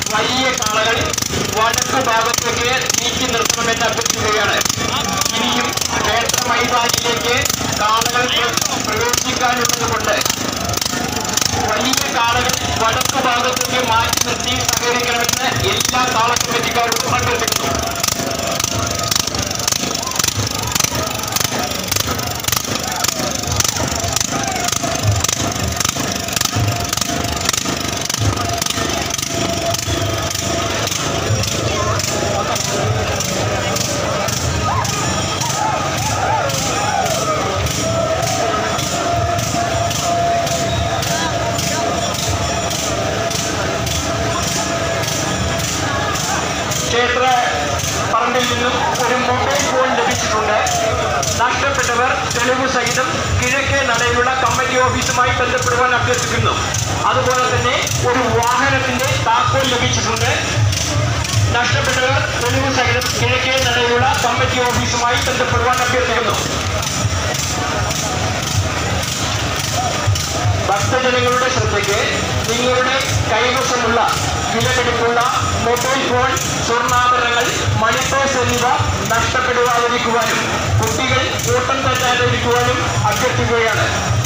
വലിയ കാളകൾ വടക്ക് ഭാഗത്തേക്ക് നീക്കി നിർത്തണമെന്ന് അഭ്യർത്ഥിക്കുകയാണ് ഇനിയും ക്ഷേത്ര മൈതാനിലേക്ക് കാളകൾ പ്ര- പ്രവേശിക്കാനുള്ളത് കൊണ്ട് വലിയ കാളകൾ വടക്ക് ഭാഗത്തേക്ക് മാറ്റി നിർത്തി സഹകരിക്കണമെന്ന് എല്ലാ കാള കമ്മിറ്റിക്കാരോടും അഭ്യർത്ഥിക്കുന്നു ക്ഷേത്ര പറമ്പിൽ നിന്നും ഒരു മൊബൈൽ ഫോൺ ലഭിച്ചിട്ടുണ്ട് നഷ്ടപ്പെട്ടവർ തെളിവ് സഹിതം കിഴക്കേ നടയിലുള്ള കമ്മിറ്റി ഓഫീസുമായി ബന്ധപ്പെടുവാൻ അഭ്യർത്ഥിക്കുന്നു അതുപോലെ തന്നെ ഒരു വാഹനത്തിന്റെ താക്കോൽ ലഭിച്ചിട്ടുണ്ട് നഷ്ടപ്പെട്ടവർ തെളിവ് സഹിതം കിഴക്കേ നടയിലുള്ള കമ്മിറ്റി ഓഫീസുമായി ബന്ധപ്പെടുവാൻ അഭ്യർത്ഥിക്കുന്നു ഭക്തജനങ്ങളുടെ ശ്രദ്ധയ്ക്ക് നിങ്ങളുടെ കൈവശമുള്ള വിലപിടിപ്പുള്ള മൊബൈൽ ഫോൺ സ്വർണ്ണാഭരണങ്ങൾ മണിപ്പേഴ്സ് എന്നിവ നഷ്ടപ്പെടുവാതിരിക്കുവാനും കുട്ടികൾ കൂട്ടം തെറ്റാതിരിക്കുവാനും അഭ്യർത്ഥിക്കുകയാണ്